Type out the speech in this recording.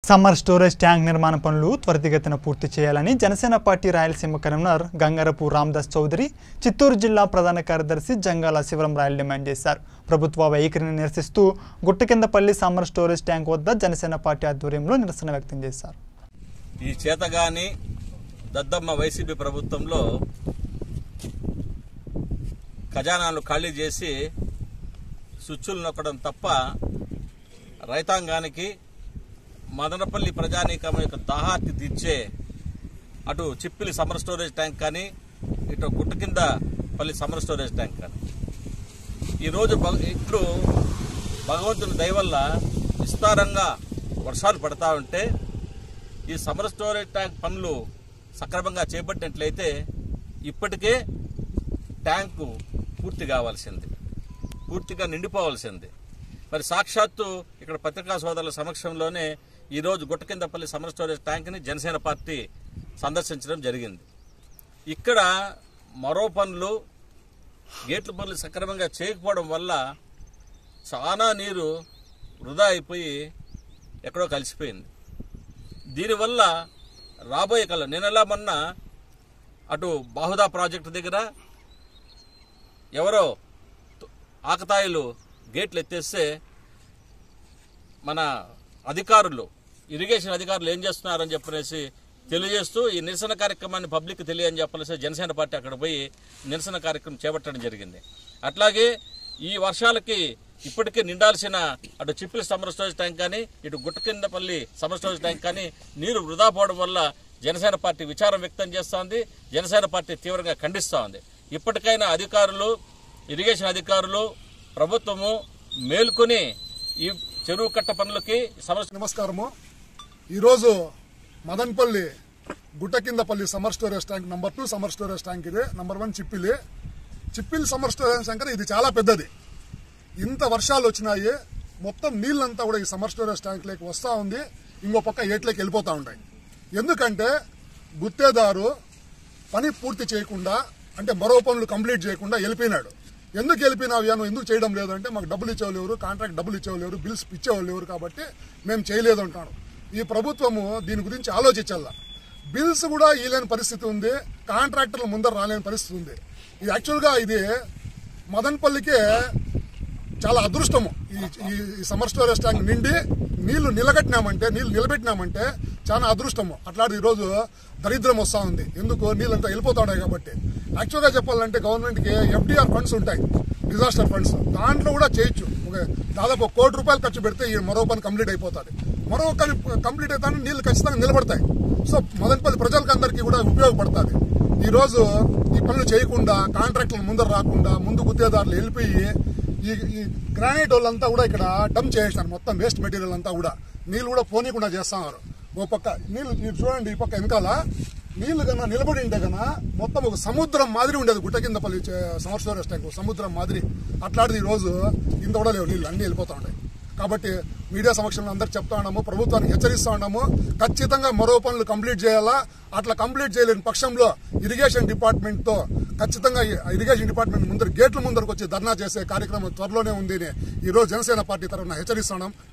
summer storage tank నిర్మాణ పనులు త్వరితగతిన పూర్తి చేయాలని జనసేన పార్టీ రాయలసీమ కన్వీనర్ గంగారపు రామదాస్ చౌదరి చిత్తూరు జిల్లా ప్రధాన కార్యదర్శి జంగాల శివరం రాయలు డిమాండ్ చేశారు ప్రభుత్వ వైఖరిని నిరసిస్తూ గుట్టకిందపల్లి సమ్మర్ స్టోరేజ్ ట్యాంక్ వద్ద జనసేన పార్టీ ఆధ్వర్యంలో నిరసన వ్యక్తం చేశారు ఈ చేతగాని దద్దమ్మ వైసీపీ ప్రభుత్వంలో ఖజానాలు ఖాళీ చేసి స్విచ్చులు నొక్కడం తప్ప రైతాంగానికి మదనపల్లి ప్రజానీకం యొక్క దాహార్తి తీర్చే అటు చిప్పిలి సమ్మర్ స్టోరేజ్ ట్యాంక్ కానీ ఇటు గుట్ట కింద పల్లి సమ్మర్ స్టోరేజ్ ట్యాంక్ కానీ ఈరోజు భగ- ఇప్పుడు భగవంతుని దయ వల్ల విస్తారంగా వర్షాలు పడతా ఉంటే ఈ సమ్మర్ స్టోరేజ్ ట్యాంక్ పనులు సక్రమంగా చేపట్టినట్లయితే ఇప్పటికే ట్యాంకు పూర్తి కావాల్సింది పూర్తిగా నిండిపోవాల్సింది మరి సాక్షాత్తు ఇక్కడ పత్రికా సోదరుల సమక్షంలోనే ఈరోజు గుట్టకిందపల్లి సమ్మర్ స్టోరేజ్ ట్యాంక్ని జనసేన పార్టీ సందర్శించడం జరిగింది ఇక్కడ మరో పనులు గేట్ల పనులు సక్రమంగా చేయకపోవడం వల్ల చాలా నీరు వృధా అయిపోయి ఎక్కడో కలిసిపోయింది దీనివల్ల రాబోయే కాలం నేనెలా మొన్న అటు బాహుదా ప్రాజెక్టు దగ్గర ఎవరో త- ఆకతాయిలు గేట్లు ఎత్తేస్తే మన అధికారులు ఇరిగేషన్ అధికారులు ఏం చేస్తున్నారని చెప్పనేసి తెలియజేస్తూ ఈ నిరసన కార్యక్రమాన్ని పబ్లిక్ తెలియని చెప్పనేసి జనసేన పార్టీ అక్కడ పోయి నిరసన కార్యక్రమం చేపట్టడం జరిగింది అట్లాగే ఈ వర్షాలకి ఇప్పటికే నిండాల్సిన అటు చిప్పిలి సమ్మర్ స్టోరేజ్ ట్యాంక్ కానీ ఇటు గుట్టకిందపల్లి సమ్మర్ స్టోరేజ్ ట్యాంక్ కానీ నీరు వృధా పోవడం వల్ల జనసేన పార్టీ విచారం వ్యక్తం చేస్తోంది జనసేన పార్టీ తీవ్రంగా ఖండిస్తోంది ఇప్పటికైనా అధికారులు ఇరిగేషన్ అధికారులు ప్రభుత్వము మేల్కొని ఈ చెరువు కట్ట పనులకి సమస్య నమస్కారము ఈరోజు Madanapalle Guttakindapalli summer storage tank number two summer storage tank ఇది number one Chippili Chippili summer storage tank ఇది చాలా పెద్దది ఇంత వర్షాలు వచ్చినాయి మొత్తం నీళ్ళంతా కూడా ఈ సమ్మర్ స్టోరేజ్ ట్యాంక్లోకి వస్తూ ఉంది ఇంకో పక్క ఏట్లోకి వెళ్ళిపోతూ ఉంటాయి ఎందుకంటే గుత్తేదారు పని పూర్తి చేయకుండా అంటే మరో పనులు కంప్లీట్ చేయకుండా వెళ్ళిపోయినాడు ఎందుకు వెళ్ళిపోయినావు నువ్వు ఎందుకు చేయడం లేదు అంటే మాకు డబ్బులు ఇచ్చేవాళ్ళు ఎవరు కాంట్రాక్ట్ డబ్బులు ఇచ్చేవాళ్ళు ఎవరు బిల్స్ ఇచ్చేవాళ్ళు ఎవరు కాబట్టి మేము చేయలేదు అంటాడు ఈ ప్రభుత్వము దీని గురించి ఆలోచించాల బిల్స్ కూడా ఇవ్వలేని పరిస్థితి ఉంది కాంట్రాక్టర్లు ముందర రాలేని పరిస్థితి ఉంది ఇది యాక్చువల్గా ఇది మదన్పల్లికే చాలా అదృష్టము ఈ ఈ- ఈ సమ్మర్ స్టోరేజ్ ట్యాంక్ నిండి నీళ్లు నిలగట్టినామంటే నీళ్లు నిలబెట్టినామంటే చాలా అదృష్టము అట్లాంటి ఈరోజు దరిద్రం వస్తూ ఉంది ఎందుకు నీళ్ళంతా వెళ్ళిపోతున్నాయి కాబట్టి యాక్చువల్గా చెప్పాలంటే గవర్నమెంట్కి ఎఫ్డీఆర్ ఫండ్స్ ఉంటాయి డిజాస్టర్ ఫండ్స్ దాంట్లో కూడా చేయొచ్చు ఒక దాదాపు ఒక కోటి రూపాయలు ఖర్చు పెడితే ఈ మరో పని కంప్లీట్ అయిపోతుంది మరో పని కంప్లీట్ అయితే నీళ్లు ఖచ్చితంగా నిలబడతాయి సో మదనపల్లి ప్రజలకు అందరికీ కూడా ఉపయోగపడుతుంది ఈ రోజు ఈ పనులు చేయకుండా కాంట్రాక్టులు ముందర రాకుండా ముందు గుత్తేదారులు వెళ్ళిపోయి ఈ ఈ గ్రానైట్ వాళ్ళంతా కూడా ఇక్కడ డంప్ చేసేసారు మొత్తం వేస్ట్ మెటీరియల్ అంతా కూడా నీళ్లు కూడా పోనీకుండా చేస్తున్నారు ఓ పక్క నీళ్లు ఇది చూడండి ఈ పక్క వెనకాల నీళ్లు కన్నా నిలబడి ఉంటే కన్నా మొత్తం ఒక సముద్రం మాదిరి ఉండేది గుట్ట కిందపల్లి సమ్మర్ స్టోరేజ్ ట్యాంక్ సముద్రం మాదిరి అట్లాంటిది ఈ రోజు ఇంత కూడా లేవు నీళ్ళు అన్ని వెళ్ళిపోతా ఉంటాయి కాబట్టి మీడియా సమక్షంలో అందరికి చెప్తా ఉన్నాము ప్రభుత్వానికి హెచ్చరిస్తా ఉన్నాము ఖచ్చితంగా మరో పనులు కంప్లీట్ చేయాలా అట్లా కంప్లీట్ చేయలేని పక్షంలో ఇరిగేషన్ డిపార్ట్మెంట్ తో ఖచ్చితంగా ఈ ఇరిగేషన్ డిపార్ట్మెంట్ ముందర గేట్ల ముందరకు వచ్చి ధర్నా చేసే కార్యక్రమం త్వరలోనే ఉంది అని ఈ రోజు జనసేన పార్టీ తరఫున హెచ్చరిస్తున్నాం